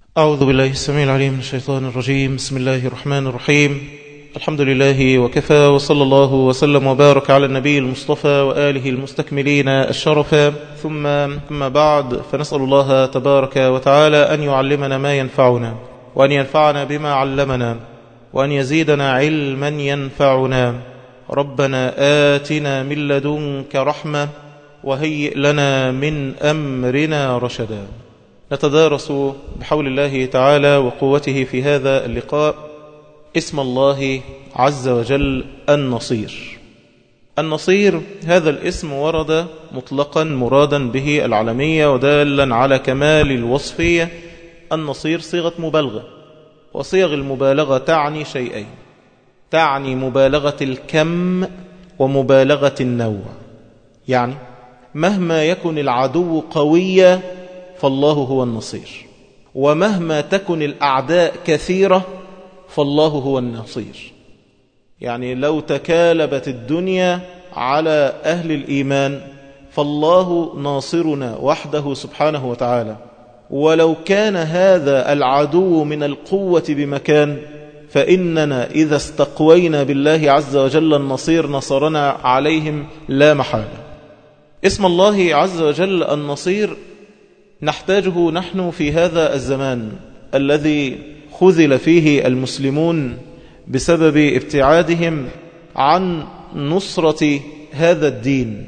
أعوذ بالله السميع العليم من الشيطان الرجيم بسم الله الرحمن الرحيم الحمد لله وكفى وصلى الله وسلم وبارك على النبي المصطفى وآله المستكملين الشرفا ثم ثم بعد فنسأل الله تبارك وتعالى أن يعلمنا ما ينفعنا وأن ينفعنا بما علمنا وأن يزيدنا علما ينفعنا ربنا آتنا من لدنك رحمة وهيئ لنا من أمرنا رشدا نتدارس بحول الله تعالى وقوته في هذا اللقاء اسم الله عز وجل النصير النصير هذا الاسم ورد مطلقا مرادا به العالمية ودالا على كمال الوصفية النصير صيغة مبالغة وصيغ المبالغة تعني شيئين تعني مبالغة الكم ومبالغة النوع يعني مهما يكن العدو قويا فالله هو النصير ومهما تكن الأعداء كثيرة فالله هو النصير يعني لو تكالبت الدنيا على أهل الإيمان فالله ناصرنا وحده سبحانه وتعالى ولو كان هذا العدو من القوة بمكان فإننا إذا استقوينا بالله عز وجل النصير نصرنا عليهم لا محالة اسم الله عز وجل النصير نحتاجه نحن في هذا الزمان الذي خذل فيه المسلمون بسبب ابتعادهم عن نصرة هذا الدين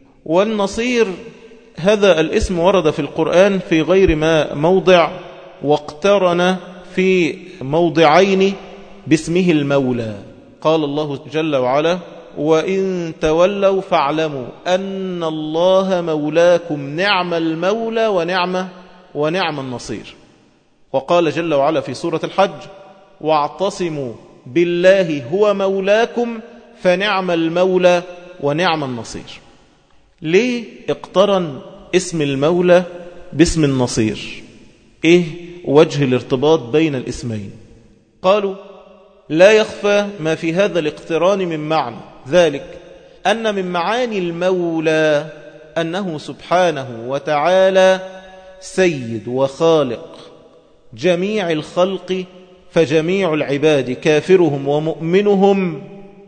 والنصير هذا الاسم ورد في القرآن في غير ما موضع واقترن في موضعين باسمه المولى قال الله جل وعلا وإن تولوا فاعلموا أن الله مولاكم نعم المولى ونعم ونعم النصير وقال جل وعلا في سورة الحج واعتصموا بالله هو مولاكم فنعم المولى ونعم النصير ليه اقترن اسم المولى باسم النصير ايه وجه الارتباط بين الاسمين قالوا لا يخفى ما في هذا الاقتران من معنى ذلك أن من معاني المولى أنه سبحانه وتعالى سيد وخالق جميع الخلق فجميع العباد كافرهم ومؤمنهم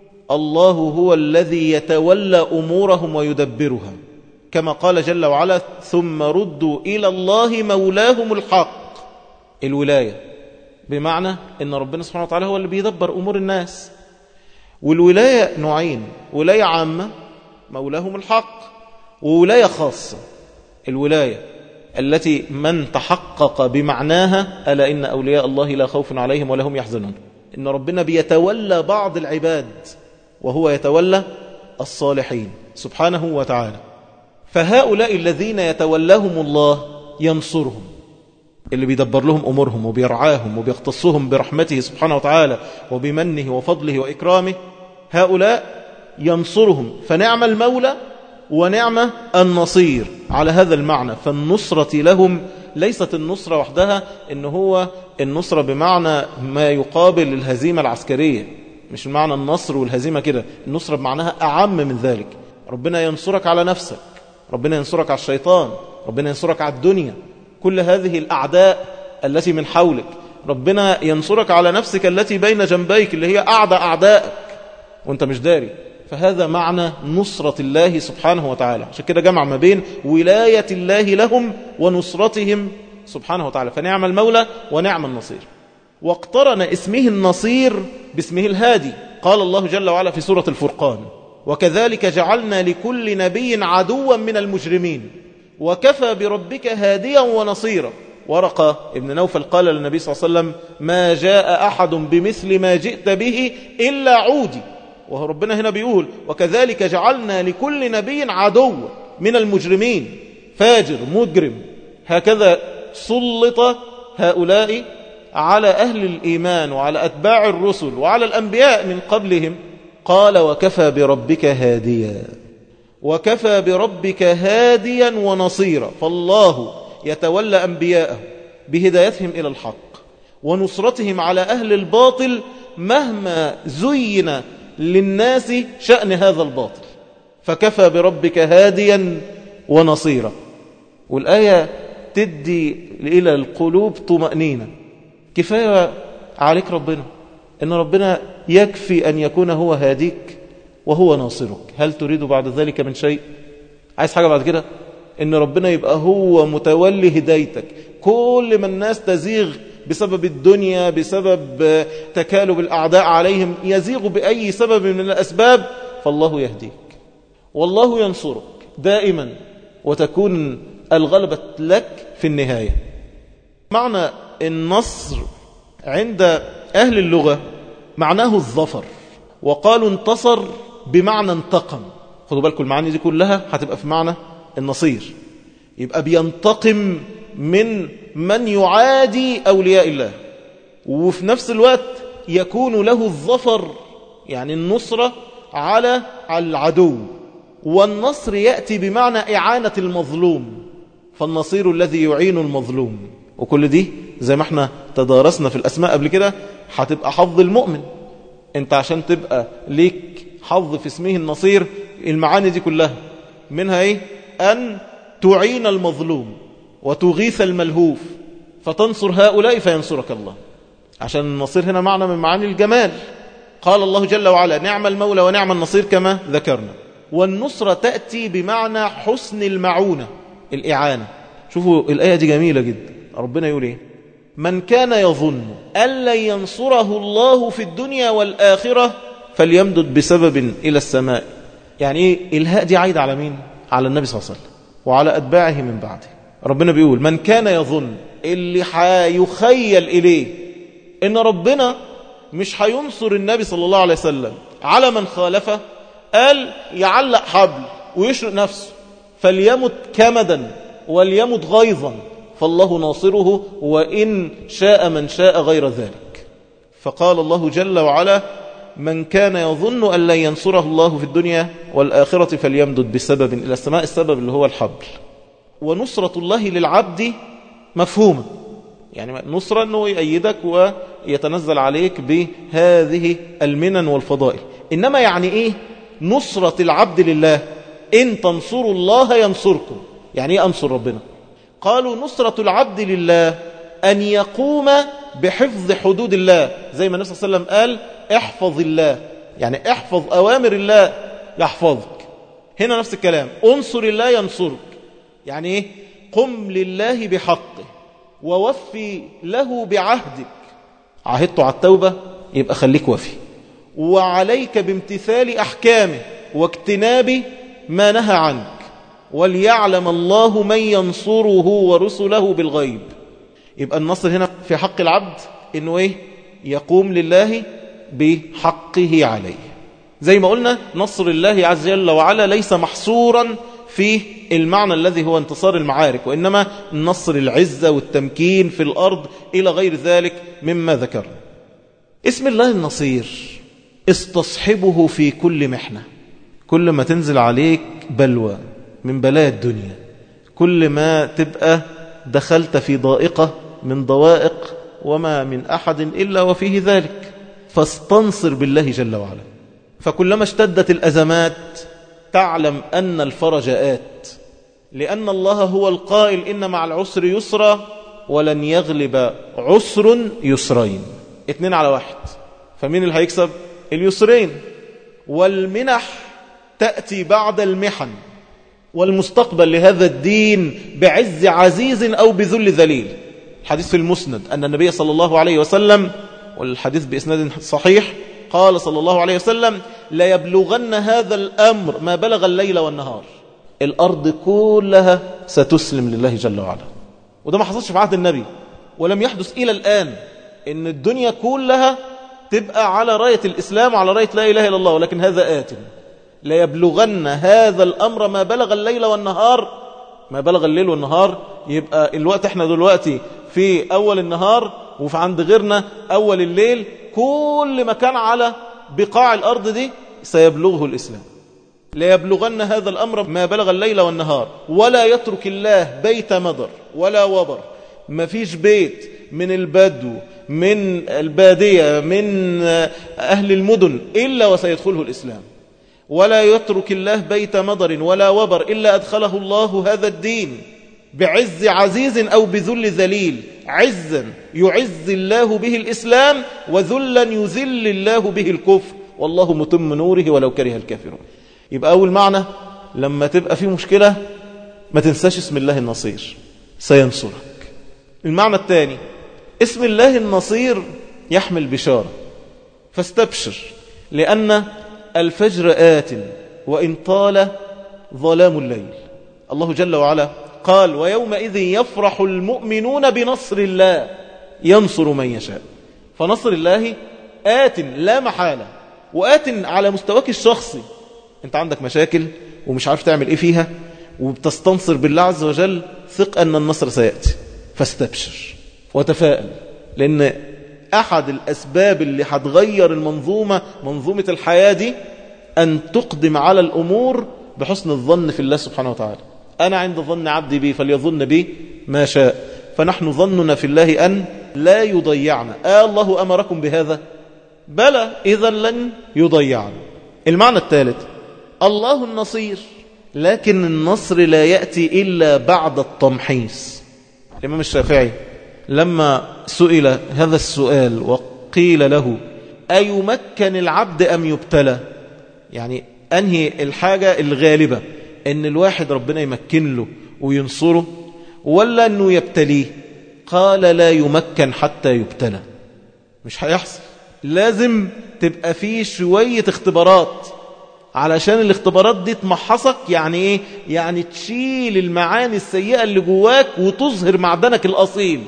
الله هو الذي يتولى أمورهم ويدبرها كما قال جل وعلا ثم ردوا إلى الله مولاهم الحق الولاية بمعنى أن ربنا سبحانه وتعالى هو اللي بيدبر أمور الناس والولاية نوعين ولاية عامة مولاهم الحق وولاية خاصة الولاية التي من تحقق بمعناها ألا إن أولياء الله لا خوف عليهم ولا هم يحزنون إن ربنا بيتولى بعض العباد وهو يتولى الصالحين سبحانه وتعالى فهؤلاء الذين يتولاهم الله ينصرهم اللي بيدبر لهم أمورهم وبيرعاهم وبيختصهم برحمته سبحانه وتعالى وبمنه وفضله وإكرامه هؤلاء ينصرهم فنعم المولى ونعم النصير على هذا المعنى فالنصرة لهم ليست النصرة وحدها إن هو النصرة بمعنى ما يقابل الهزيمة العسكرية مش بمعنى النصر والهزيمة كده النصرة بمعناها أعم من ذلك ربنا ينصرك على نفسك ربنا ينصرك على الشيطان ربنا ينصرك على الدنيا كل هذه الأعداء التي من حولك ربنا ينصرك على نفسك التي بين جنبيك اللي هي أعدى أعدائك وانت مش داري فهذا معنى نصرة الله سبحانه وتعالى عشان كده جمع ما بين ولاية الله لهم ونصرتهم سبحانه وتعالى فنعم المولى ونعم النصير واقترن اسمه النصير باسمه الهادي قال الله جل وعلا في سورة الفرقان وكذلك جعلنا لكل نبي عدوا من المجرمين وكفى بربك هاديا ونصيرا ورقة ابن نوفل قال للنبي صلى الله عليه وسلم ما جاء أحد بمثل ما جئت به إلا عودي وهو ربنا هنا بيقول وكذلك جعلنا لكل نبي عدو من المجرمين فاجر مجرم هكذا سلط هؤلاء على أهل الإيمان وعلى أتباع الرسل وعلى الأنبياء من قبلهم قال وكفى بربك هاديا وكفى بربك هاديا ونصيرا فالله يتولى أنبياءه بهدايتهم إلى الحق ونصرتهم على أهل الباطل مهما زين للناس شأن هذا الباطل فكفى بربك هاديا ونصيرا والآية تدي إلى القلوب طمأنينة كفاية عليك ربنا إن ربنا يكفي أن يكون هو هاديك وهو ناصرك هل تريد بعد ذلك من شيء عايز حاجة بعد كده إن ربنا يبقى هو متولي هدايتك كل ما الناس تزيغ بسبب الدنيا بسبب تكالب الأعداء عليهم يزيغ بأي سبب من الأسباب فالله يهديك والله ينصرك دائما وتكون الغلبة لك في النهاية معنى النصر عند أهل اللغة معناه الظفر وقالوا انتصر بمعنى انتقم خدوا بالكم المعاني دي كلها هتبقى في معنى النصير يبقى بينتقم من من يعادي أولياء الله وفي نفس الوقت يكون له الظفر يعني النصرة على العدو والنصر يأتي بمعنى إعانة المظلوم فالنصير الذي يعين المظلوم وكل دي زي ما احنا تدارسنا في الأسماء قبل كده هتبقى حظ المؤمن انت عشان تبقى ليك حظ في اسمه النصير المعاني دي كلها منها ايه أن تعين المظلوم وتغيث الملهوف فتنصر هؤلاء فينصرك الله عشان النصير هنا معنى من معاني الجمال قال الله جل وعلا نعم المولى ونعم النصير كما ذكرنا والنصرة تأتي بمعنى حسن المعونة الإعانة شوفوا الآية دي جميلة جدا ربنا يقول إيه من كان يظن أن لن ينصره الله في الدنيا والآخرة فليمدد بسبب إلى السماء يعني إيه الهاء دي عايدة على مين على النبي صلى الله عليه وسلم وعلى أتباعه من بعده ربنا بيقول من كان يظن اللي حيخيل إليه إن ربنا مش هينصر النبي صلى الله عليه وسلم على من خالفه قال يعلق حبل ويشرق نفسه فليمت كمدا وليمت غيظا فالله ناصره وإن شاء من شاء غير ذلك فقال الله جل وعلا من كان يظن أن لن ينصره الله في الدنيا والآخرة فليمدد بسبب إلى السماء السبب اللي هو الحبل ونصرة الله للعبد مفهومة يعني نصرة أنه يأيدك ويتنزل عليك بهذه المنن والفضائل إنما يعني إيه نصرة العبد لله إن تنصروا الله ينصركم يعني إيه أنصر ربنا قالوا نصرة العبد لله أن يقوم بحفظ حدود الله زي ما النبي صلى الله عليه وسلم قال احفظ الله يعني احفظ أوامر الله يحفظك هنا نفس الكلام انصر الله ينصرك يعني ايه قم لله بحقه ووفي له بعهدك عهدت على التوبة يبقى خليك وفي وعليك بامتثال أحكامه واجتناب ما نهى عنك وليعلم الله من ينصره ورسله بالغيب يبقى النصر هنا في حق العبد انه ايه يقوم لله بحقه عليه زي ما قلنا نصر الله عز وجل وعلا ليس محصورا في المعنى الذي هو انتصار المعارك وإنما نصر العزة والتمكين في الأرض إلى غير ذلك مما ذكرنا اسم الله النصير استصحبه في كل محنة كل ما تنزل عليك بلوى من بلاء الدنيا كل ما تبقى دخلت في ضائقة من ضوائق وما من أحد إلا وفيه ذلك فاستنصر بالله جل وعلا فكلما اشتدت الأزمات تعلم أن الفرج آت لأن الله هو القائل إن مع العسر يسرا ولن يغلب عسر يسرين اتنين على واحد فمين اللي هيكسب اليسرين والمنح تأتي بعد المحن والمستقبل لهذا الدين بعز عزيز أو بذل ذليل الحديث في المسند أن النبي صلى الله عليه وسلم والحديث بإسناد صحيح قال صلى الله عليه وسلم لا يبلغن هذا الأمر ما بلغ الليل والنهار الأرض كلها ستسلم لله جل وعلا وده ما حصلش في عهد النبي ولم يحدث إلى الآن إن الدنيا كلها تبقى على راية الإسلام وعلى راية لا إله إلا الله ولكن هذا آت لا يبلغن هذا الأمر ما بلغ الليل والنهار ما بلغ الليل والنهار يبقى الوقت احنا دلوقتي في أول النهار وفي عند غيرنا أول الليل كل مكان على بقاع الأرض دي سيبلغه الإسلام ليبلغن هذا الأمر ما بلغ الليل والنهار ولا يترك الله بيت مضر ولا وبر ما فيش بيت من البدو من البادية من أهل المدن إلا وسيدخله الإسلام ولا يترك الله بيت مضر ولا وبر إلا أدخله الله هذا الدين بعز عزيز أو بذل ذليل عزا يعز الله به الإسلام وذلا يذل الله به الكفر والله متم نوره ولو كره الكافرون يبقى أول معنى لما تبقى في مشكلة ما تنساش اسم الله النصير سينصرك المعنى الثاني اسم الله النصير يحمل بشارة فاستبشر لأن الفجر آت وإن طال ظلام الليل الله جل وعلا قال ويومئذ يفرح المؤمنون بنصر الله ينصر من يشاء فنصر الله آت لا محالة وآت على مستواك الشخصي انت عندك مشاكل ومش عارف تعمل ايه فيها وبتستنصر بالله عز وجل ثق أن النصر سيأتي فاستبشر وتفائل لأن أحد الأسباب اللي هتغير المنظومة منظومة الحياة دي أن تقدم على الأمور بحسن الظن في الله سبحانه وتعالى أنا عند ظن عبدي بي فليظن بي ما شاء فنحن ظننا في الله أن لا يضيعنا آه الله أمركم بهذا بلى إذا لن يضيعنا المعنى الثالث الله النصير لكن النصر لا يأتي إلا بعد التمحيص الإمام الشافعي لما سئل هذا السؤال وقيل له أيمكن العبد أم يبتلى يعني أنهي الحاجة الغالبة أن الواحد ربنا يمكن له وينصره ولا أنه يبتليه قال لا يمكن حتى يبتلى مش هيحصل لازم تبقى فيه شوية اختبارات علشان الاختبارات دي تمحصك يعني ايه يعني تشيل المعاني السيئة اللي جواك وتظهر معدنك الأصيل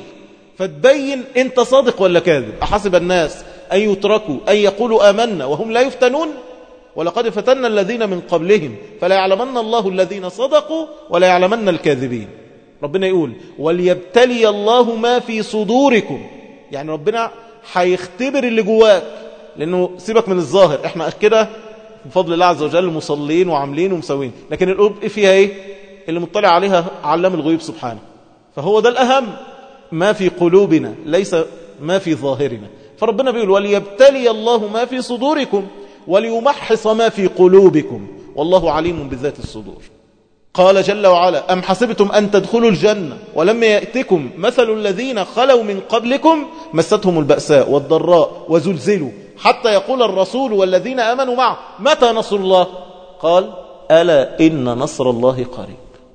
فتبين انت صادق ولا كاذب أحسب الناس أن يتركوا أن يقولوا آمنا وهم لا يفتنون ولقد فتنا الذين من قبلهم فلا يعلمن الله الذين صدقوا ولا يعلمن الكاذبين ربنا يقول وليبتلي الله ما في صدوركم يعني ربنا هيختبر اللي جواك لأنه سيبك من الظاهر احنا كده بفضل الله عز وجل مصلين وعاملين ومسوين لكن القلوب فيها ايه اللي مطلع عليها علام الغيوب سبحانه فهو ده الأهم ما في قلوبنا ليس ما في ظاهرنا فربنا بيقول وليبتلي الله ما في صدوركم وليمحص ما في قلوبكم والله عليم بذات الصدور قال جل وعلا أم حسبتم أن تدخلوا الجنة ولما يأتكم مثل الذين خلوا من قبلكم مستهم البأساء والضراء وزلزلوا حتى يقول الرسول والذين آمنوا معه متى نصر الله قال ألا إن نصر الله قريب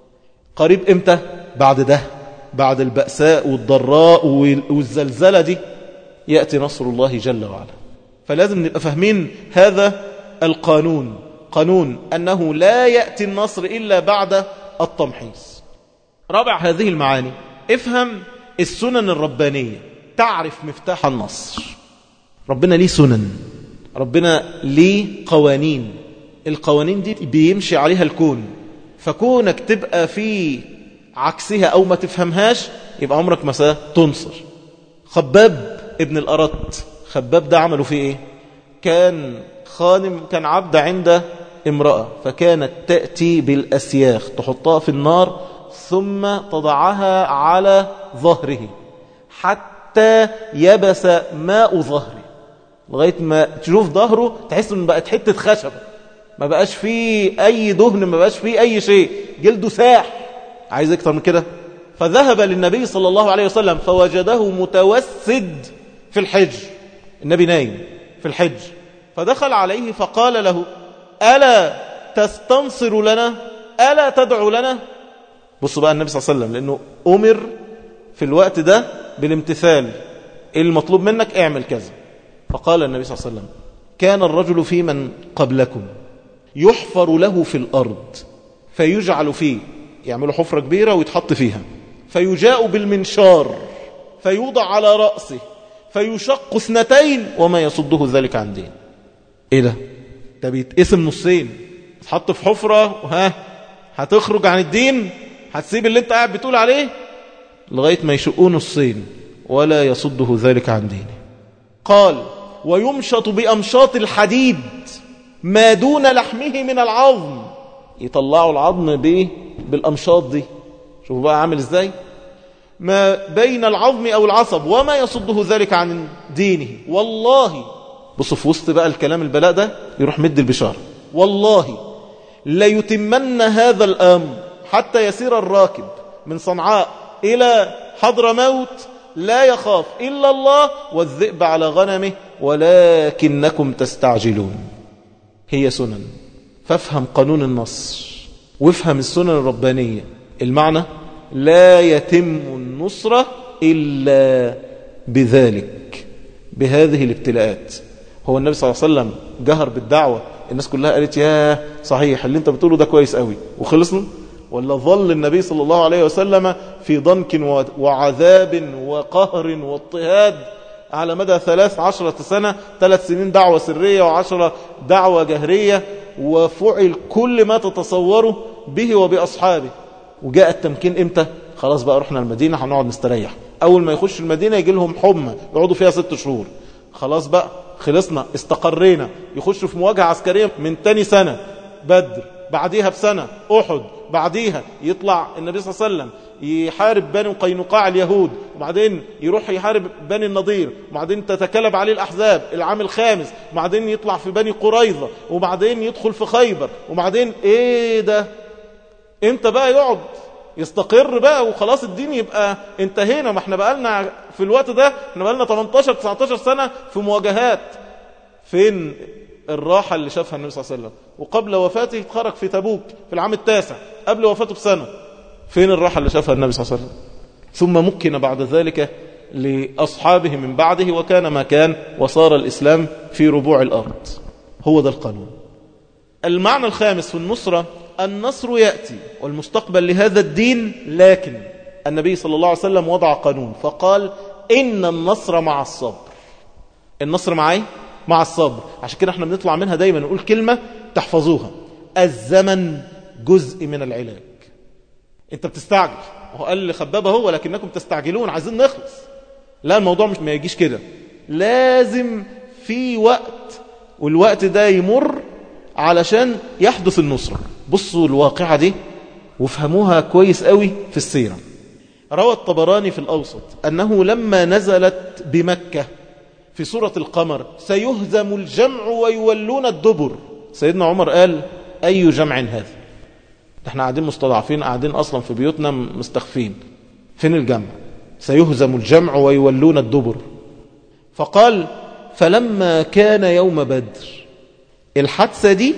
قريب إمتى بعد ده بعد البأساء والضراء والزلزلة دي يأتي نصر الله جل وعلا فلازم نبقى فاهمين هذا القانون قانون أنه لا يأتي النصر إلا بعد التمحيص رابع هذه المعاني افهم السنن الربانية تعرف مفتاح النصر ربنا ليه سنن ربنا ليه قوانين القوانين دي بيمشي عليها الكون فكونك تبقى في عكسها أو ما تفهمهاش يبقى عمرك ما تنصر خباب ابن الأرط خباب ده عمله فيه ايه كان خانم كان عبد عند امرأة فكانت تأتي بالأسياخ تحطها في النار ثم تضعها على ظهره حتى يبس ماء ظهره لغاية ما تشوف ظهره تحس ان بقت حتة خشبة ما بقاش فيه أي دهن ما بقاش فيه أي شيء جلده ساح عايز اكتر من كده فذهب للنبي صلى الله عليه وسلم فوجده متوسد في الحج النبي نايم في الحج فدخل عليه فقال له ألا تستنصر لنا ألا تدعو لنا بصوا بقى النبي صلى الله عليه وسلم لأنه أمر في الوقت ده بالامتثال المطلوب منك اعمل كذا فقال النبي صلى الله عليه وسلم كان الرجل في من قبلكم يحفر له في الأرض فيجعل فيه يعملوا حفرة كبيرة ويتحط فيها فيجاء بالمنشار فيوضع على رأسه فيشق اثنتين وما يصده ذلك عن دين ايه ده ده بيتقسم نصين تحط في حفرة وها هتخرج عن الدين هتسيب اللي انت قاعد بتقول عليه لغاية ما يشقوه نصين ولا يصده ذلك عن دينه قال ويمشط بأمشاط الحديد ما دون لحمه من العظم يطلعوا العظم بايه بالأمشاط دي شوفوا بقى عامل ازاي ما بين العظم أو العصب وما يصده ذلك عن دينه والله بصوا في وسط بقى الكلام البلاء ده يروح مد البشارة والله ليتمن هذا الأمر حتى يسير الراكب من صنعاء إلى حضر موت لا يخاف إلا الله والذئب على غنمه ولكنكم تستعجلون هي سنن فافهم قانون النصر وافهم السنن الربانية المعنى لا يتم النصرة إلا بذلك بهذه الابتلاءات هو النبي صلى الله عليه وسلم جهر بالدعوة الناس كلها قالت يا صحيح اللي انت بتقوله ده كويس قوي وخلصنا ولا ظل النبي صلى الله عليه وسلم في ضنك وعذاب وقهر واضطهاد على مدى ثلاث عشرة سنة ثلاث سنين دعوة سرية وعشرة دعوة جهرية وفعل كل ما تتصوره به وبأصحابه وجاء التمكين امتى خلاص بقى رحنا المدينة هنقعد نستريح أول ما يخش المدينة يجي لهم حمى يقعدوا فيها ست شهور خلاص بقى خلصنا استقرينا يخشوا في مواجهة عسكرية من تاني سنة بدر بعديها بسنة أحد بعديها يطلع النبي صلى الله عليه وسلم يحارب بني قينقاع اليهود وبعدين يروح يحارب بني النضير وبعدين تتكلب عليه الأحزاب العام الخامس وبعدين يطلع في بني قريظة وبعدين يدخل في خيبر وبعدين ايه ده امتى بقى يقعد يستقر بقى وخلاص الدين يبقى انتهينا ما احنا بقالنا في الوقت ده احنا بقالنا 18 19 سنة في مواجهات فين الراحة اللي شافها النبي صلى الله عليه وسلم وقبل وفاته خرج في تبوك في العام التاسع قبل وفاته بسنة فين الراحة اللي شافها النبي صلى الله عليه وسلم ثم مكن بعد ذلك لأصحابه من بعده وكان ما كان وصار الإسلام في ربوع الأرض هو ده القانون المعنى الخامس في النصرة النصر يأتي والمستقبل لهذا الدين لكن النبي صلى الله عليه وسلم وضع قانون فقال إن النصر مع الصبر النصر معي مع الصبر عشان كده احنا بنطلع منها دايما نقول كلمة تحفظوها الزمن جزء من العلاج انت بتستعجل هو قال لخبابه هو ولكنكم تستعجلون عايزين نخلص لا الموضوع مش ما يجيش كده لازم في وقت والوقت ده يمر علشان يحدث النصرة بصوا الواقعة دي وافهموها كويس قوي في السيرة روى الطبراني في الأوسط أنه لما نزلت بمكة في سورة القمر سيهزم الجمع ويولون الدبر سيدنا عمر قال أي جمع هذا احنا قاعدين مستضعفين قاعدين أصلا في بيوتنا مستخفين فين الجمع سيهزم الجمع ويولون الدبر فقال فلما كان يوم بدر الحادثة دي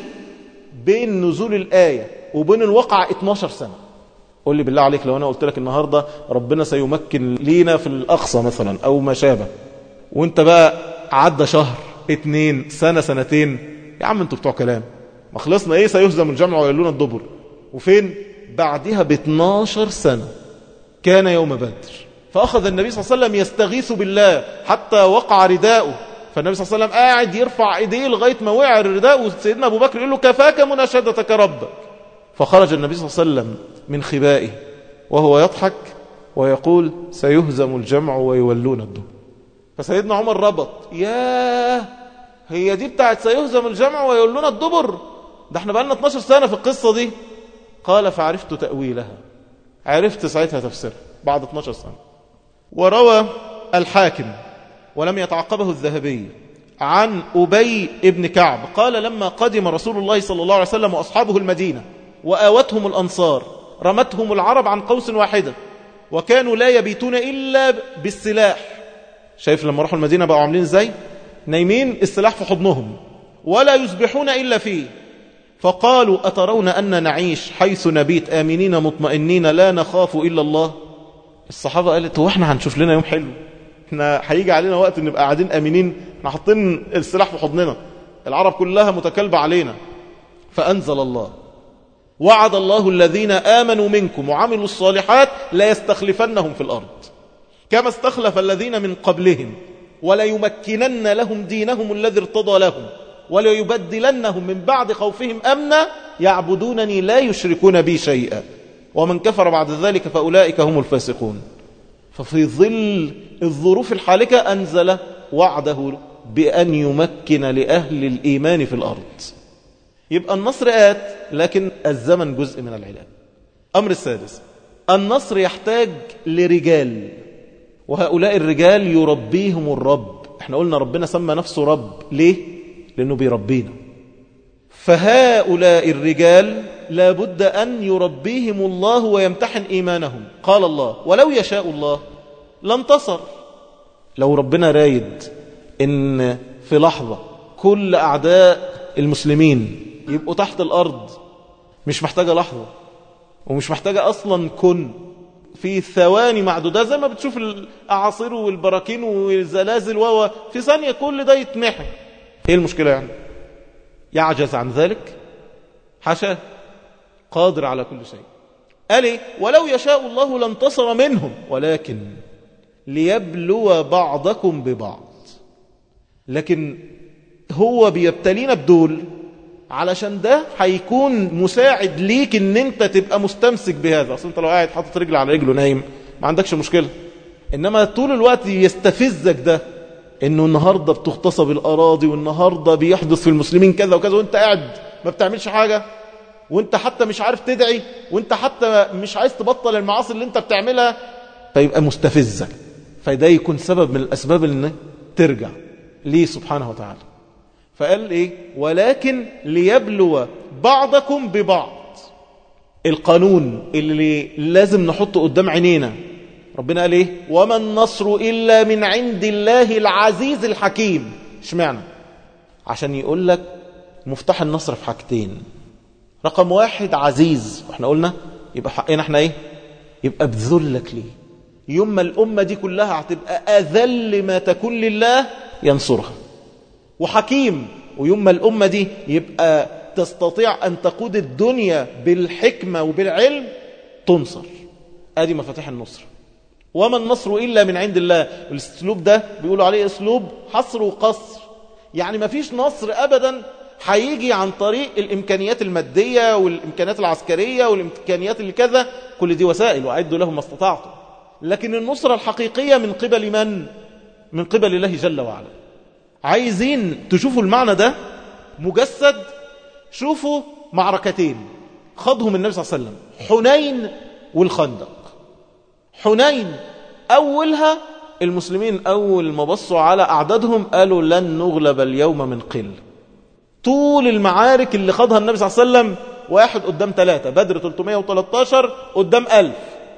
بين نزول الآية وبين الواقع 12 سنة قول لي بالله عليك لو أنا قلت لك النهاردة ربنا سيمكن لينا في الأقصى مثلا أو ما شابه وانت بقى عدى شهر اتنين سنة سنتين يا عم انتوا بتوع كلام ما خلصنا ايه سيهزم الجمع ويلون الدبر وفين بعدها ب 12 سنة كان يوم بدر فأخذ النبي صلى الله عليه وسلم يستغيث بالله حتى وقع رداؤه فالنبي صلى الله عليه وسلم قاعد يرفع ايديه لغاية ما وقع الرداء وسيدنا أبو بكر يقول له كفاك مناشدتك ربك فخرج النبي صلى الله عليه وسلم من خبائه وهو يضحك ويقول سيهزم الجمع ويولون الدبر فسيدنا عمر ربط ياه هي دي بتاعت سيهزم الجمع ويقولون الدبر ده احنا بقالنا 12 سنة في القصة دي قال فعرفت تأويلها عرفت ساعتها تفسيرها بعد 12 سنة وروى الحاكم ولم يتعقبه الذهبي عن أبي ابن كعب قال لما قدم رسول الله صلى الله عليه وسلم وأصحابه المدينة وآوتهم الأنصار رمتهم العرب عن قوس واحدة وكانوا لا يبيتون إلا بالسلاح شايف لما راحوا المدينة بقوا عاملين ازاي نايمين السلاح في حضنهم ولا يسبحون إلا فيه فقالوا أترون أن نعيش حيث نبيت آمنين مطمئنين لا نخاف إلا الله الصحابة قالت هو احنا هنشوف لنا يوم حلو احنا هيجي علينا وقت نبقى قاعدين امنين احنا حاطين السلاح في حضننا العرب كلها متكلبة علينا فأنزل الله وعد الله الذين آمنوا منكم وعملوا الصالحات لا يستخلفنهم في الأرض كما استخلف الذين من قبلهم ولا يمكنن لهم دينهم الذي ارتضى لهم ولا يبدلنهم من بعد خوفهم أمنا يعبدونني لا يشركون بي شيئا ومن كفر بعد ذلك فأولئك هم الفاسقون ففي ظل الظروف الحالكة أنزل وعده بأن يمكن لأهل الإيمان في الأرض يبقى النصر آت لكن الزمن جزء من العلاج أمر السادس النصر يحتاج لرجال وهؤلاء الرجال يربيهم الرب احنا قلنا ربنا سمى نفسه رب ليه؟ لأنه بيربينا فهؤلاء الرجال لابد أن يربيهم الله ويمتحن إيمانهم قال الله ولو يشاء الله لانتصر لو ربنا رايد إن في لحظة كل أعداء المسلمين يبقوا تحت الأرض مش محتاجة لحظة ومش محتاجة أصلا كن في ثواني معدودة زي ما بتشوف الأعاصير والبراكين والزلازل و في ثانية كل ده يتمحي ايه المشكلة يعني يعجز عن ذلك حاشا قادر على كل شيء قال ايه ولو يشاء الله لانتصر منهم ولكن ليبلو بعضكم ببعض لكن هو بيبتلينا بدول علشان ده هيكون مساعد ليك ان انت تبقى مستمسك بهذا اصلا انت لو قاعد حاطط رجل على رجله نايم ما عندكش مشكلة انما طول الوقت يستفزك ده انه النهاردة بتغتصب الاراضي والنهاردة بيحدث في المسلمين كذا وكذا وانت قاعد ما بتعملش حاجة وانت حتى مش عارف تدعي وانت حتى مش عايز تبطل المعاصي اللي انت بتعملها فيبقى مستفزك فده يكون سبب من الاسباب ان ترجع ليه سبحانه وتعالى فقال ايه ولكن ليبلو بعضكم ببعض القانون اللي لازم نحطه قدام عينينا ربنا قال ايه وما النصر الا من عند الله العزيز الحكيم اشمعنى عشان يقول لك مفتاح النصر في حاجتين رقم واحد عزيز واحنا قلنا يبقى حقنا احنا ايه يبقى بذلك ليه يوم ما الامه دي كلها هتبقى اذل ما تكون لله ينصرها وحكيم ويوم ما الأمة دي يبقى تستطيع أن تقود الدنيا بالحكمة وبالعلم تنصر آدي مفاتيح النصر وما النصر إلا من عند الله والاسلوب ده بيقولوا عليه اسلوب حصر وقصر يعني ما فيش نصر أبدا هيجي عن طريق الإمكانيات المادية والإمكانيات العسكرية والإمكانيات اللي كذا كل دي وسائل وأعدوا لهم ما استطعتم لكن النصرة الحقيقية من قبل من؟ من قبل الله جل وعلا عايزين تشوفوا المعنى ده مجسد شوفوا معركتين خضهم النبي صلى الله عليه وسلم حنين والخندق حنين أولها المسلمين أول ما بصوا على أعدادهم قالوا لن نغلب اليوم من قل طول المعارك اللي خضها النبي صلى الله عليه وسلم واحد قدام ثلاثة بدر 313 قدام ألف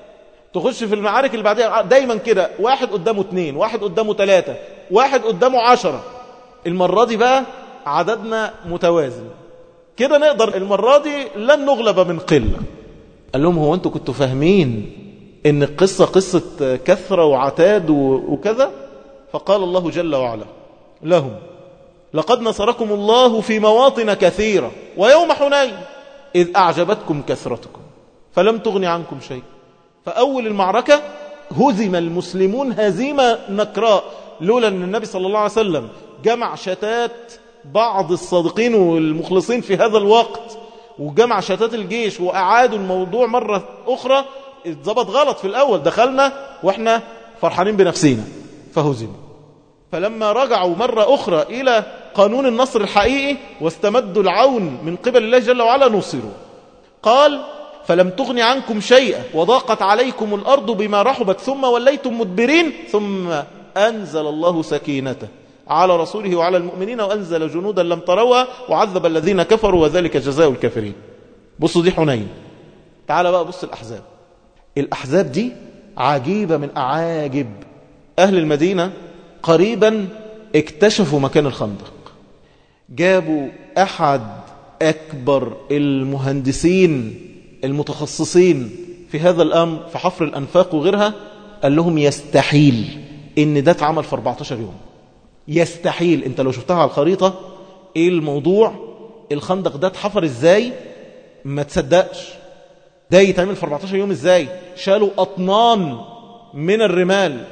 تخش في المعارك اللي بعدها دايما كده واحد قدامه اثنين واحد قدامه ثلاثة واحد قدامه عشرة المرة دي بقى عددنا متوازن كده نقدر المرة دي لن نغلب من قلة قال لهم هو انتوا كنتوا فاهمين ان القصة قصة كثرة وعتاد وكذا فقال الله جل وعلا لهم لقد نصركم الله في مواطن كثيرة ويوم حنين إذ أعجبتكم كثرتكم فلم تغن عنكم شيء فأول المعركة هزم المسلمون هزيمة نكراء لولا أن النبي صلى الله عليه وسلم جمع شتات بعض الصادقين والمخلصين في هذا الوقت وجمع شتات الجيش وأعادوا الموضوع مرة أخرى اتظبط غلط في الأول دخلنا وإحنا فرحانين بنفسينا فهزموا فلما رجعوا مرة أخرى إلى قانون النصر الحقيقي واستمدوا العون من قبل الله جل وعلا نصروا قال فلم تغن عنكم شيئا وضاقت عليكم الأرض بما رحبت ثم وليتم مدبرين ثم أنزل الله سكينته على رسوله وعلى المؤمنين وأنزل جنودا لم تروها وعذب الذين كفروا وذلك جزاء الكافرين بصوا دي حنين تعال بقى بص الأحزاب الأحزاب دي عجيبة من أعاجب أهل المدينة قريبا اكتشفوا مكان الخندق جابوا أحد أكبر المهندسين المتخصصين في هذا الأمر في حفر الأنفاق وغيرها قال لهم يستحيل إن ده اتعمل في 14 يوم يستحيل انت لو شفتها على الخريطة ايه الموضوع الخندق ده اتحفر ازاي ما تصدقش ده يتعمل في 14 يوم ازاي شالوا اطنان من الرمال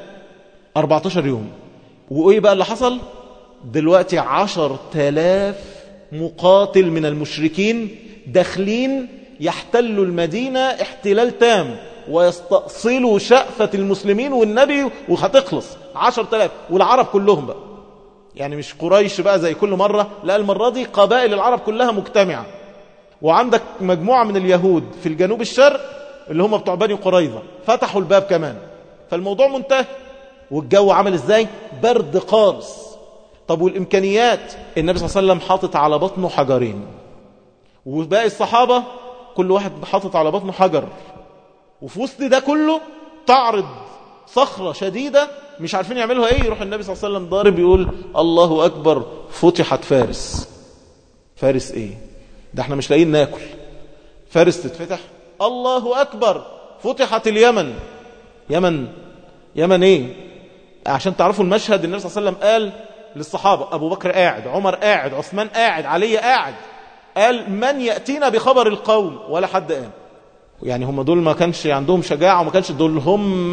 14 يوم وايه بقى اللي حصل دلوقتي عشر تلاف مقاتل من المشركين داخلين يحتلوا المدينة احتلال تام ويستأصلوا شأفة المسلمين والنبي وهتخلص عشر تلاف والعرب كلهم بقى يعني مش قريش بقى زي كل مرة لا المرة دي قبائل العرب كلها مجتمعة وعندك مجموعة من اليهود في الجنوب الشرق اللي هم بتوع بني قريظة فتحوا الباب كمان فالموضوع منتهي والجو عمل ازاي برد قارس طب والإمكانيات النبي صلى الله عليه وسلم حاطط على بطنه حجرين وباقي الصحابة كل واحد حاطط على بطنه حجر وفي وسط ده كله تعرض صخرة شديدة مش عارفين يعملوها ايه يروح النبي صلى الله عليه وسلم ضارب يقول الله أكبر فتحت فارس فارس ايه ده احنا مش لاقيين ناكل فارس تتفتح الله أكبر فتحت اليمن يمن يمن ايه عشان تعرفوا المشهد النبي صلى الله عليه وسلم قال للصحابة أبو بكر قاعد عمر قاعد عثمان قاعد علي قاعد قال من يأتينا بخبر القوم ولا حد قام يعني هم دول ما كانش عندهم شجاعة وما كانش دول هم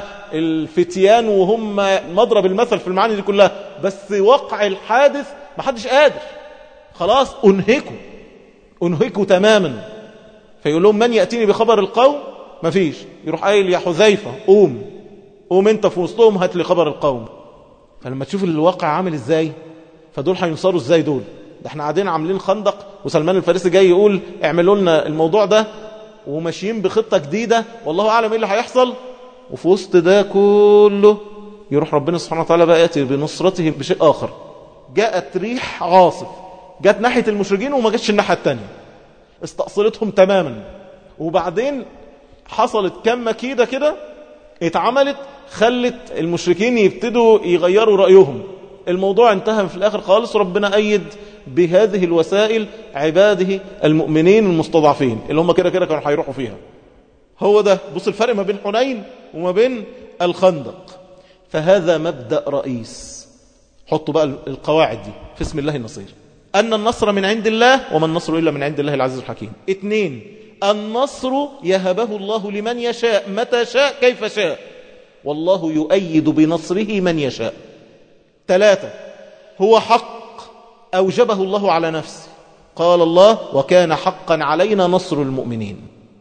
الفتيان وهم مضرب المثل في المعاني دي كلها بس وقع الحادث ما حدش قادر خلاص انهكوا انهكوا تماما فيقول لهم من يأتيني بخبر القوم ما فيش يروح قايل يا حذيفة قوم قوم انت في وسطهم هات لي خبر القوم فلما تشوف الواقع عامل ازاي فدول هينصروا ازاي دول ده احنا قاعدين عاملين خندق وسلمان الفارسي جاي يقول اعملوا لنا الموضوع ده وماشيين بخطة جديدة والله أعلم إيه اللي هيحصل وفي وسط ده كله يروح ربنا سبحانه وتعالى بقى يأتي بنصرته بشيء آخر جاءت ريح عاصف جاءت ناحية المشركين وما جاتش الناحية التانية استأصلتهم تماما وبعدين حصلت كم مكيدة كده اتعملت خلت المشركين يبتدوا يغيروا رأيهم الموضوع انتهى في الآخر خالص ربنا أيد بهذه الوسائل عباده المؤمنين المستضعفين اللي هم كده كده كانوا هيروحوا فيها هو ده بص الفرق ما بين حنين وما بين الخندق فهذا مبدأ رئيس حطوا بقى القواعد دي في اسم الله النصير أن النصر من عند الله وما النصر إلا من عند الله العزيز الحكيم اثنين النصر يهبه الله لمن يشاء متى شاء كيف شاء والله يؤيد بنصره من يشاء ثلاثة هو حق أوجبه الله على نفسه قال الله وكان حقا علينا نصر المؤمنين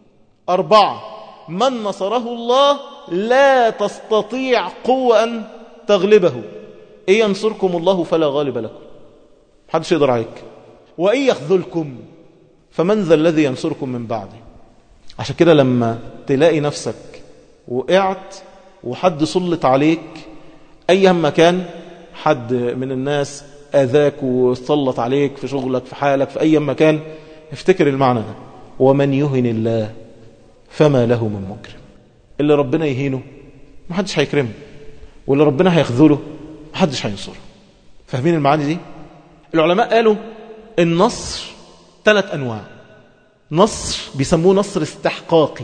أربعة من نصره الله لا تستطيع قوة أن تغلبه إن ينصركم الله فلا غالب لكم حدش يقدر عليك وإن يخذلكم فمن ذا الذي ينصركم من بعده عشان كده لما تلاقي نفسك وقعت وحد سلط عليك أيها ما كان حد من الناس أذاك وسلط عليك في شغلك في حالك في أي مكان افتكر المعنى ده ومن يهن الله فما له من مكرم اللي ربنا يهينه محدش هيكرمه واللي ربنا هيخذله محدش هينصره فاهمين المعاني دي العلماء قالوا النصر ثلاث أنواع نصر بيسموه نصر استحقاقي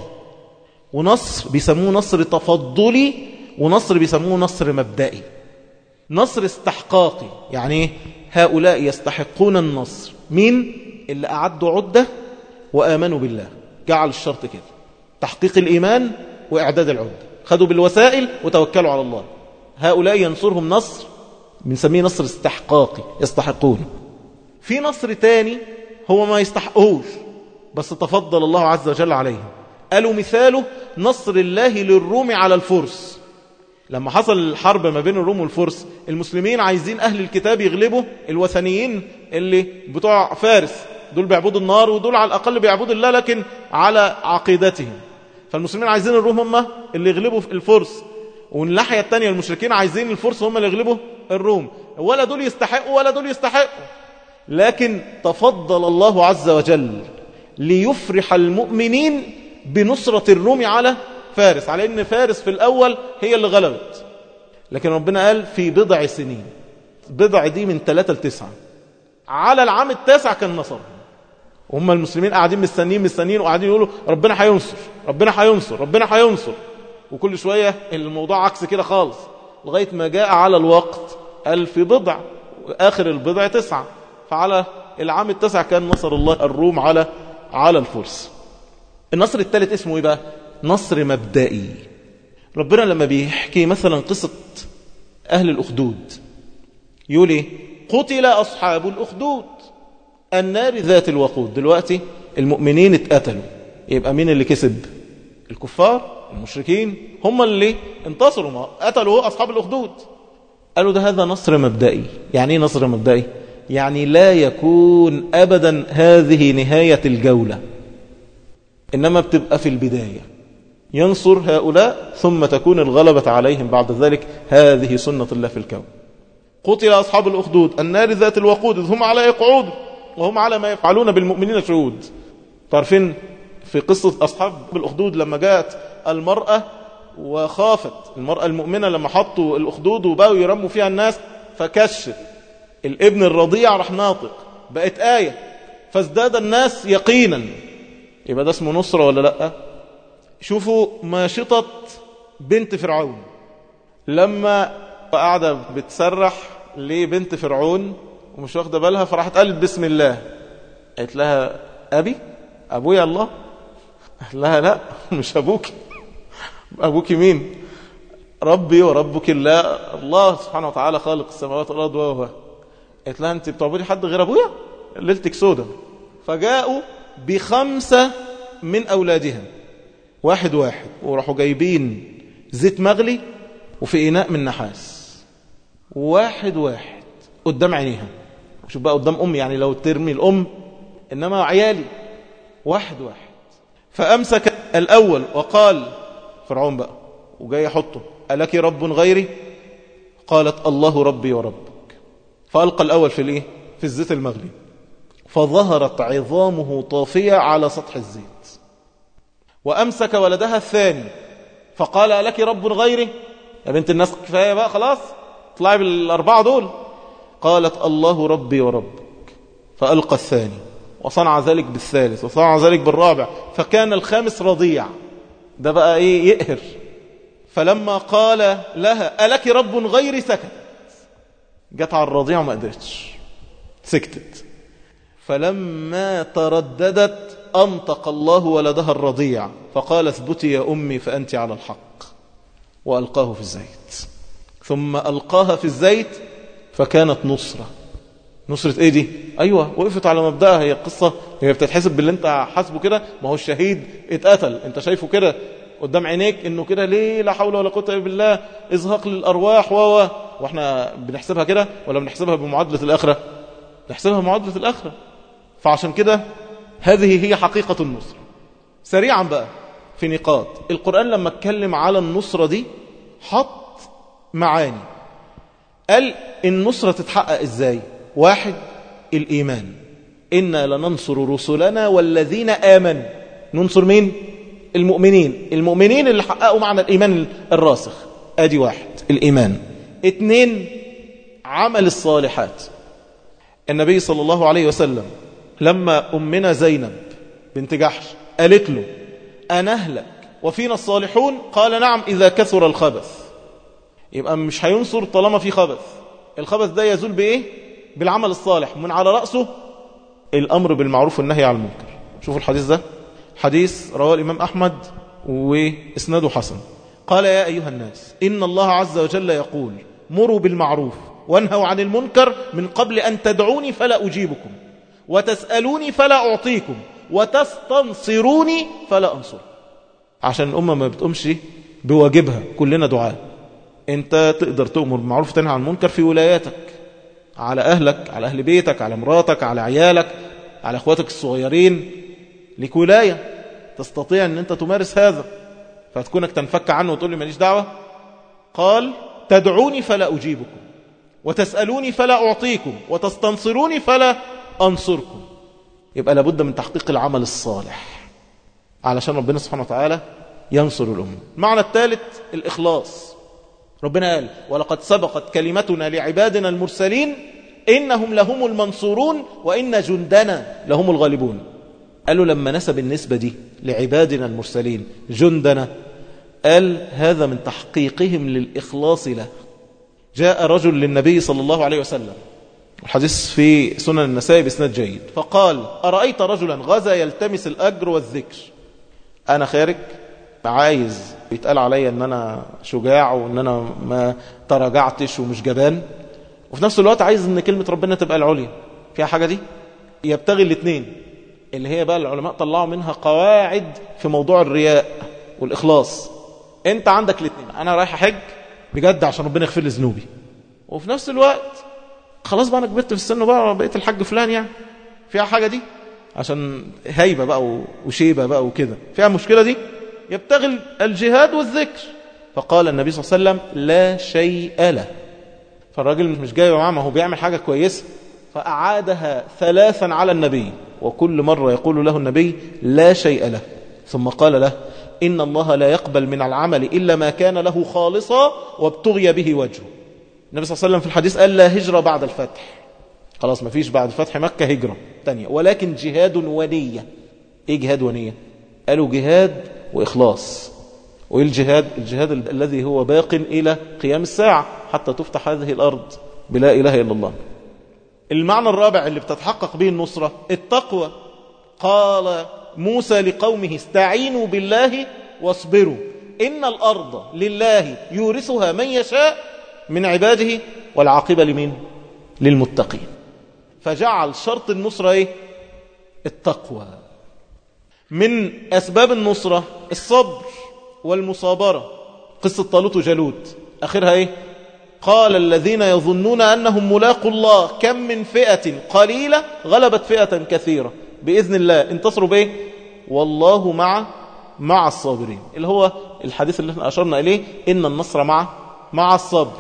ونصر بيسموه نصر تفضلي ونصر بيسموه نصر مبدئي نصر استحقاقي يعني هؤلاء يستحقون النصر مين اللي أعدوا عدة وآمنوا بالله جعل الشرط كده تحقيق الإيمان وإعداد العدة خدوا بالوسائل وتوكلوا على الله هؤلاء ينصرهم نصر بنسميه نصر استحقاقي يستحقون في نصر تاني هو ما يستحقوش بس تفضل الله عز وجل عليهم قالوا مثاله نصر الله للروم على الفرس لما حصل الحرب ما بين الروم والفرس المسلمين عايزين أهل الكتاب يغلبوا الوثنيين اللي بتوع فارس دول بيعبدوا النار ودول على الأقل بيعبدوا الله لكن على عقيدتهم فالمسلمين عايزين الروم هم اللي يغلبوا الفرس والناحية التانية المشركين عايزين الفرس هم اللي يغلبوا الروم ولا دول يستحقوا ولا دول يستحقوا لكن تفضل الله عز وجل ليفرح المؤمنين بنصرة الروم على فارس على ان فارس في الأول هي اللي غلبت لكن ربنا قال في بضع سنين بضع دي من ثلاثة لتسعة على العام التاسع كان نصر هم المسلمين قاعدين مستنيين مستنيين وقاعدين يقولوا ربنا هينصر ربنا هينصر ربنا هينصر وكل شوية الموضوع عكس كده خالص لغاية ما جاء على الوقت قال في بضع آخر البضع تسعة فعلى العام التاسع كان نصر الله الروم على على الفرس النصر الثالث اسمه ايه بقى نصر مبدئي ربنا لما بيحكي مثلا قصة أهل الأخدود يقول ايه قتل أصحاب الأخدود النار ذات الوقود دلوقتي المؤمنين اتقتلوا يبقى مين اللي كسب الكفار المشركين هم اللي انتصروا ما قتلوا أصحاب الأخدود قالوا ده هذا نصر مبدئي يعني ايه نصر مبدئي يعني لا يكون أبدا هذه نهاية الجولة إنما بتبقى في البداية ينصر هؤلاء ثم تكون الغلبة عليهم بعد ذلك هذه سنة الله في الكون قتل أصحاب الأخدود النار ذات الوقود هم على قعود وهم على ما يفعلون بالمؤمنين شهود تعرفين في قصة أصحاب الأخدود لما جاءت المرأة وخافت المرأة المؤمنة لما حطوا الأخدود وبقوا يرموا فيها الناس فكشت الابن الرضيع راح ناطق بقت آية فازداد الناس يقينا يبقى ده اسمه نصرة ولا لأ شوفوا ماشطة بنت فرعون لما قاعدة بتسرح لبنت فرعون ومش واخدة بالها فراحت قالت بسم الله قالت لها أبي أبويا الله قالت لها لا مش أبوك أبوك مين ربي وربك الله الله سبحانه وتعالى خالق السماوات والأرض وهو قالت لها أنت بتعبدي حد غير أبويا ليلتك سودة فجاءوا بخمسة من أولادها واحد واحد وراحوا جايبين زيت مغلي وفي إناء من نحاس واحد واحد قدام عينيها شوف بقى قدام أمي يعني لو ترمي الأم إنما عيالي واحد واحد فأمسك الأول وقال فرعون بقى وجاي يحطه ألك رب غيري قالت الله ربي وربك فألقى الأول في الإيه في الزيت المغلي فظهرت عظامه طافية على سطح الزيت وأمسك ولدها الثاني فقال ألك رب غيري يا بنت الناس كفاية بقى خلاص اطلعي بالأربعة دول قالت الله ربي وربك فألقى الثاني وصنع ذلك بالثالث وصنع ذلك بالرابع فكان الخامس رضيع ده بقى ايه يقهر فلما قال لها ألك رب غيري سكتت جت على الرضيع وما قدرتش سكتت فلما ترددت أنطق الله ولدها الرضيع فقال اثبتي يا أمي فأنت على الحق وألقاه في الزيت ثم ألقاها في الزيت فكانت نصرة نصرة ايه دي ايوه وقفت على مبدأها هي القصة هي بتتحسب باللي انت حاسبه كده ما هو الشهيد اتقتل انت شايفه كده قدام عينيك انه كده ليه لا حول ولا قوه الا بالله ازهاق للارواح و واحنا بنحسبها كده ولا بنحسبها بمعادله الاخره نحسبها بمعادله الاخره فعشان كده هذه هي حقيقه النصر سريعا بقى في نقاط القران لما اتكلم على النصره دي حط معاني قال النصره تتحقق ازاي واحد الايمان انا لننصر رسلنا والذين امنوا ننصر مين المؤمنين المؤمنين اللي حققوا معنى الإيمان الراسخ ادي واحد الإيمان اتنين عمل الصالحات النبي صلى الله عليه وسلم لما أمنا زينب بنت جحش قالت له أنهلك وفينا الصالحون قال نعم إذا كثر الخبث يبقى مش هينصر طالما في خبث الخبث ده يزول بإيه بالعمل الصالح من على رأسه الأمر بالمعروف والنهي عن المنكر شوفوا الحديث ده حديث رواه الإمام أحمد وإسناده حسن قال يا أيها الناس إن الله عز وجل يقول مروا بالمعروف وانهوا عن المنكر من قبل أن تدعوني فلا أجيبكم وتسألوني فلا أعطيكم وتستنصروني فلا أنصر عشان الأمة ما بتقومش بواجبها كلنا دعاء انت تقدر تؤمر بالمعروف وتنهى عن المنكر في ولاياتك على أهلك على أهل بيتك على مراتك على عيالك على أخواتك الصغيرين لك ولاية تستطيع أن أنت تمارس هذا فتكونك تنفك عنه وتقول لي ماليش دعوة قال تدعوني فلا أجيبكم وتسألوني فلا أعطيكم وتستنصروني فلا أنصركم يبقى لابد من تحقيق العمل الصالح علشان ربنا سبحانه وتعالى ينصر الأمة المعنى الثالث الإخلاص ربنا قال ولقد سبقت كلمتنا لعبادنا المرسلين إنهم لهم المنصورون وإن جندنا لهم الغالبون قالوا لما نسب النسبة دي لعبادنا المرسلين جندنا قال هذا من تحقيقهم للإخلاص له جاء رجل للنبي صلى الله عليه وسلم الحديث في سنن النسائي بإسناد جيد فقال أرأيت رجلا غزا يلتمس الأجر والذكر أنا خارج عايز بيتقال عليا أن أنا شجاع وأن أنا ما تراجعتش ومش جبان وفي نفس الوقت عايز أن كلمة ربنا تبقى العليا فيها حاجة دي يبتغي الاثنين اللي هي بقى العلماء طلعوا منها قواعد في موضوع الرياء والإخلاص انت عندك الاثنين انا رايح احج بجد عشان ربنا يغفر لي ذنوبي وفي نفس الوقت خلاص بقى انا كبرت في السن بقى بقيت الحج فلان يعني فيها حاجة دي عشان هيبة بقى وشيبة بقى وكده فيها المشكلة دي يبتغي الجهاد والذكر فقال النبي صلى الله عليه وسلم لا شيء له فالراجل مش جاي معاه ما هو بيعمل حاجة كويسة فأعادها ثلاثا على النبي وكل مرة يقول له النبي لا شيء له ثم قال له إن الله لا يقبل من العمل إلا ما كان له خالصا وابتغي به وجهه النبي صلى الله عليه وسلم في الحديث قال لا هجرة بعد الفتح خلاص ما فيش بعد فتح مكة هجرة تانية ولكن جهاد ونية ايه جهاد ونية قالوا جهاد وإخلاص وإيه الجهاد الجهاد الذي هو باق إلى قيام الساعة حتى تفتح هذه الأرض بلا إله إلا الله المعنى الرابع اللي بتتحقق به النصرة التقوى قال موسى لقومه استعينوا بالله واصبروا إن الأرض لله يورثها من يشاء من عباده والعاقبة لمين للمتقين فجعل شرط النصرة ايه التقوى من أسباب النصرة الصبر والمصابرة قصة طالوت وجالوت آخرها ايه قال الذين يظنون أنهم ملاقوا الله كم من فئة قليلة غلبت فئة كثيرة بإذن الله انتصروا به والله مع مع الصابرين اللي هو الحديث اللي احنا أشرنا إليه إن النصر مع مع الصبر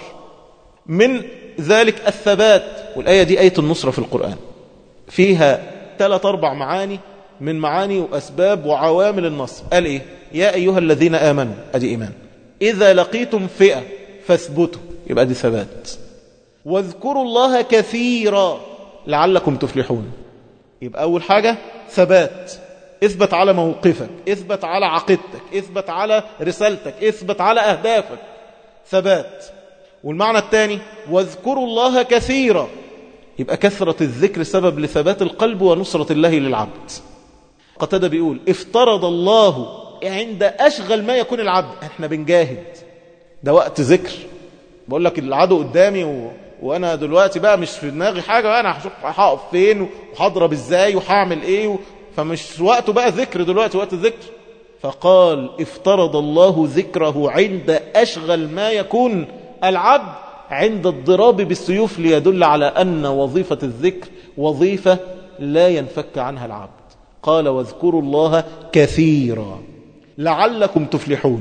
من ذلك الثبات والآية دي آية النصرة في القرآن فيها ثلاث أربع معاني من معاني وأسباب وعوامل النصر قال إيه يا أيها الذين آمنوا أدي إيمان إذا لقيتم فئة فاثبتوا يبقى دي ثبات واذكروا الله كثيرا لعلكم تفلحون يبقى أول حاجة ثبات اثبت على موقفك اثبت على عقيدتك اثبت على رسالتك اثبت على أهدافك ثبات والمعنى الثاني واذكروا الله كثيرا يبقى كثرة الذكر سبب لثبات القلب ونصرة الله للعبد قتادة بيقول افترض الله عند أشغل ما يكون العبد احنا بنجاهد ده وقت ذكر بقول لك العدو قدامي و... وانا دلوقتي بقى مش في دماغي حاجة بقى انا هشوف هقف فين وهضرب ازاي وهعمل ايه و... فمش وقته بقى ذكر دلوقتي وقت الذكر فقال افترض الله ذكره عند أشغل ما يكون العبد عند الضراب بالسيوف ليدل على أن وظيفة الذكر وظيفة لا ينفك عنها العبد قال واذكروا الله كثيرا لعلكم تفلحون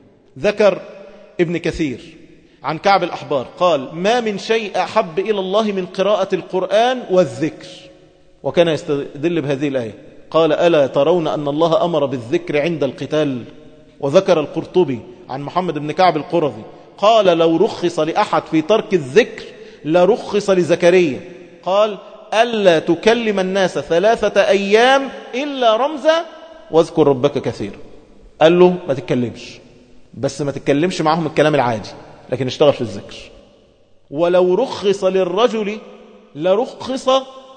ذكر ابن كثير عن كعب الأحبار قال ما من شيء أحب إلى الله من قراءة القرآن والذكر وكان يستدل بهذه الآية قال ألا ترون أن الله أمر بالذكر عند القتال وذكر القرطبي عن محمد بن كعب القرظي قال لو رخص لأحد في ترك الذكر لرخص لزكريا قال ألا تكلم الناس ثلاثة أيام إلا رمزا واذكر ربك كثيرا قال له ما تتكلمش بس ما تتكلمش معهم الكلام العادي لكن اشتغل في الذكر ولو رخص للرجل لرخص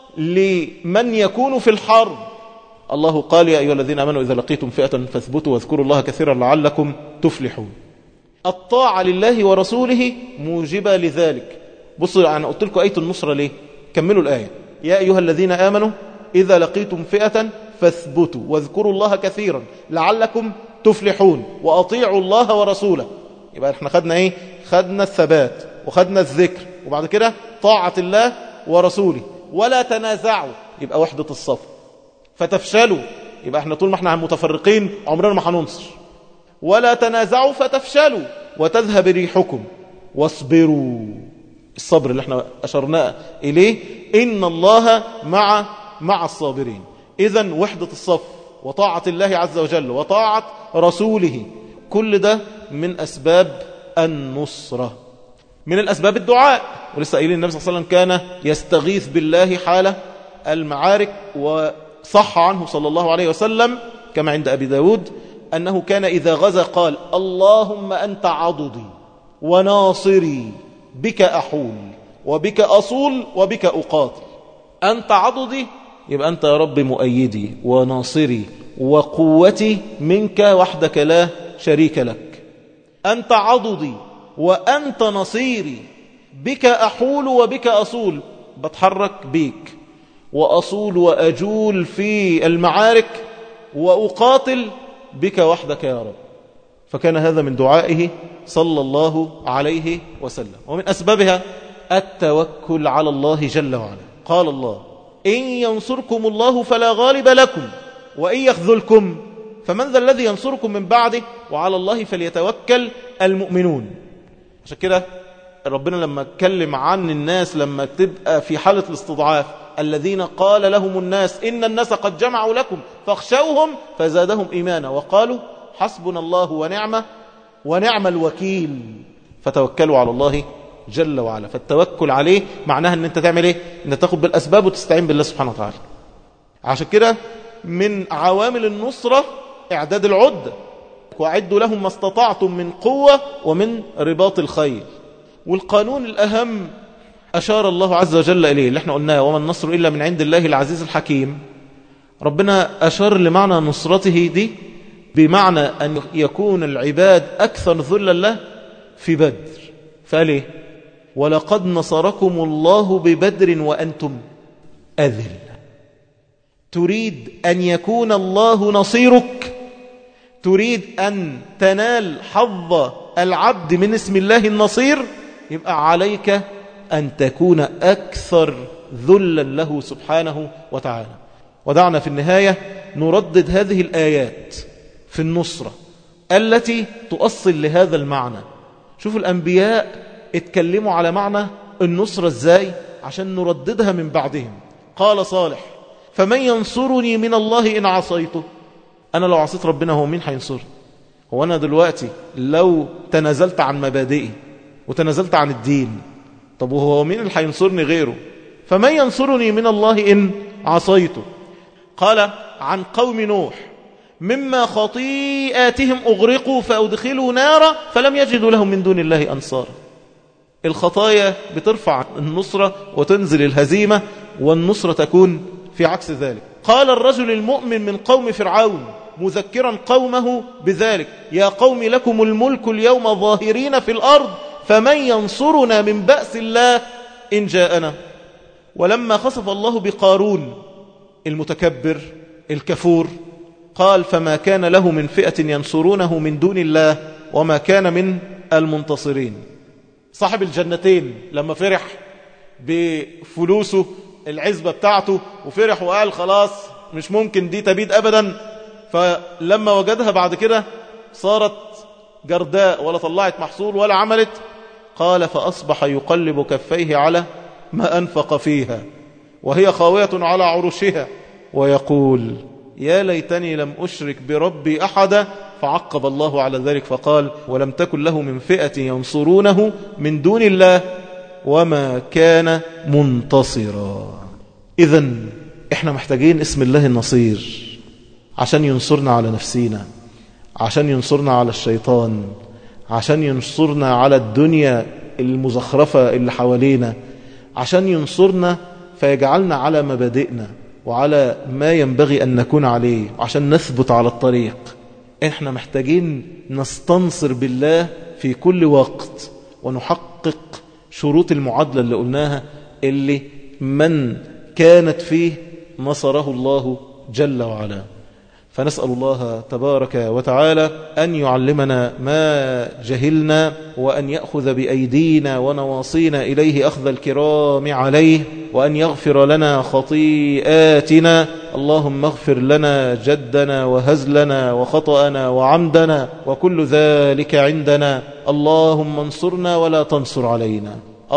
لمن يكون في الحرب الله قال يا أيها الذين أمنوا إذا لقيتم فئة فاثبتوا واذكروا الله كثيرا لعلكم تفلحون الطاعة لله ورسوله موجبة لذلك بصوا أنا قلت لكم آية النصرة ليه كملوا الآية يا أيها الذين آمنوا إذا لقيتم فئة فاثبتوا واذكروا الله كثيرا لعلكم تفلحون وأطيعوا الله ورسوله يبقى احنا خدنا ايه خدنا الثبات وخدنا الذكر وبعد كده طاعة الله ورسوله ولا تنازعوا يبقى وحدة الصف فتفشلوا يبقى احنا طول ما احنا متفرقين عمرنا ما هننصر ولا تنازعوا فتفشلوا وتذهب ريحكم واصبروا الصبر اللي احنا أشرنا إليه إن الله مع مع الصابرين إذا وحدة الصف وطاعة الله عز وجل وطاعة رسوله كل ده من أسباب النصرة من الأسباب الدعاء ولسه قايلين النبي صلى الله عليه وسلم كان يستغيث بالله حال المعارك وصح عنه صلى الله عليه وسلم كما عند أبي داود أنه كان إذا غزا قال اللهم أنت عضدي وناصري بك أحول وبك أصول وبك أقاتل أنت عضدي يبقى أنت يا رب مؤيدي وناصري وقوتي منك وحدك لا شريك لك أنت عضدي وأنت نصيري بك أحول وبك أصول بتحرك بيك وأصول وأجول في المعارك وأقاتل بك وحدك يا رب فكان هذا من دعائه صلى الله عليه وسلم ومن أسبابها التوكل على الله جل وعلا قال الله إن ينصركم الله فلا غالب لكم وإن يخذلكم فمن ذا الذي ينصركم من بعده وعلى الله فليتوكل المؤمنون عشان كده ربنا لما اتكلم عن الناس لما تبقى في حالة الاستضعاف الذين قال لهم الناس إن الناس قد جمعوا لكم فاخشوهم فزادهم إيمانا وقالوا حسبنا الله ونعمة ونعم الوكيل فتوكلوا على الله جل وعلا فالتوكل عليه معناها ان انت تعمل ايه ان تاخد بالاسباب وتستعين بالله سبحانه وتعالى عشان كده من عوامل النصرة اعداد العدة واعدوا لهم ما استطعتم من قوة ومن رباط الخيل والقانون الأهم أشار الله عز وجل إليه اللي احنا قلناه وما النصر إلا من عند الله العزيز الحكيم ربنا أشار لمعنى نصرته دي بمعنى أن يكون العباد أكثر ذلا له في بدر فقال إيه ولقد نصركم الله ببدر وأنتم أذل تريد أن يكون الله نصيرك تريد أن تنال حظ العبد من اسم الله النصير يبقى عليك أن تكون أكثر ذلا له سبحانه وتعالى ودعنا في النهاية نردد هذه الآيات في النصرة التي تؤصل لهذا المعنى شوفوا الأنبياء اتكلموا على معنى النصرة ازاي عشان نرددها من بعدهم قال صالح فمن ينصرني من الله إن عصيته أنا لو عصيت ربنا هو مين هينصرني هو أنا دلوقتي لو تنازلت عن مبادئي وتنازلت عن الدين طب وهو مين اللي هينصرني غيره فمن ينصرني من الله إن عصيته قال عن قوم نوح مما خطيئاتهم أغرقوا فأدخلوا نارا فلم يجدوا لهم من دون الله أنصارا الخطايا بترفع النصرة وتنزل الهزيمة والنصرة تكون في عكس ذلك قال الرجل المؤمن من قوم فرعون مذكرا قومه بذلك يا قوم لكم الملك اليوم ظاهرين في الأرض فمن ينصرنا من بأس الله إن جاءنا ولما خصف الله بقارون المتكبر الكفور قال فما كان له من فئة ينصرونه من دون الله وما كان من المنتصرين صاحب الجنتين لما فرح بفلوسه العزبة بتاعته وفرح وقال خلاص مش ممكن دي تبيد أبدا فلما وجدها بعد كده صارت جرداء ولا طلعت محصول ولا عملت قال فأصبح يقلب كفيه على ما أنفق فيها وهي خاوية على عروشها ويقول يا ليتني لم أشرك بربي أحدا فعقب الله على ذلك فقال ولم تكن له من فئة ينصرونه من دون الله وما كان منتصرا إذا إحنا محتاجين اسم الله النصير عشان ينصرنا على نفسينا عشان ينصرنا على الشيطان عشان ينصرنا على الدنيا المزخرفة اللي حوالينا عشان ينصرنا فيجعلنا على مبادئنا وعلى ما ينبغي أن نكون عليه عشان نثبت على الطريق احنا محتاجين نستنصر بالله في كل وقت ونحقق شروط المعادلة اللي قلناها اللي من كانت فيه نصره الله جل وعلا فنسأل الله تبارك وتعالى أن يعلمنا ما جهلنا وأن يأخذ بأيدينا ونواصينا إليه أخذ الكرام عليه وأن يغفر لنا خطيئاتنا اللهم اغفر لنا جدنا وهزلنا وخطأنا وعمدنا وكل ذلك عندنا اللهم انصرنا ولا تنصر علينا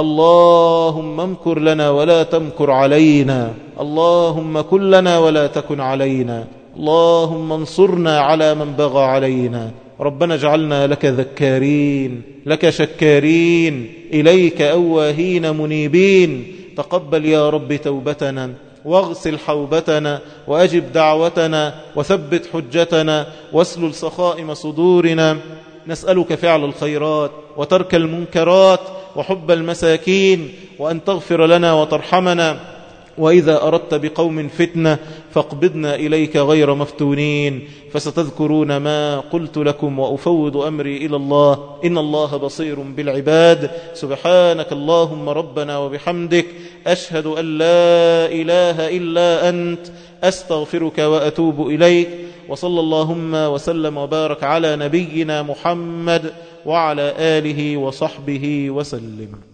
اللهم امكر لنا ولا تمكر علينا اللهم كن لنا ولا تكن علينا اللهم انصرنا على من بغى علينا ربنا اجعلنا لك ذكارين لك شكارين إليك أواهين منيبين تقبل يا رب توبتنا واغسل حوبتنا وأجب دعوتنا وثبت حجتنا واسلل سخائم صدورنا نسألك فعل الخيرات وترك المنكرات وحب المساكين وأن تغفر لنا وترحمنا وإذا أردت بقوم فتنة فاقبضنا إليك غير مفتونين فستذكرون ما قلت لكم وأفوض أمري إلى الله إن الله بصير بالعباد سبحانك اللهم ربنا وبحمدك أشهد أن لا إله إلا أنت أستغفرك وأتوب إليك وصلى اللهم وسلم وبارك على نبينا محمد وعلى آله وصحبه وسلم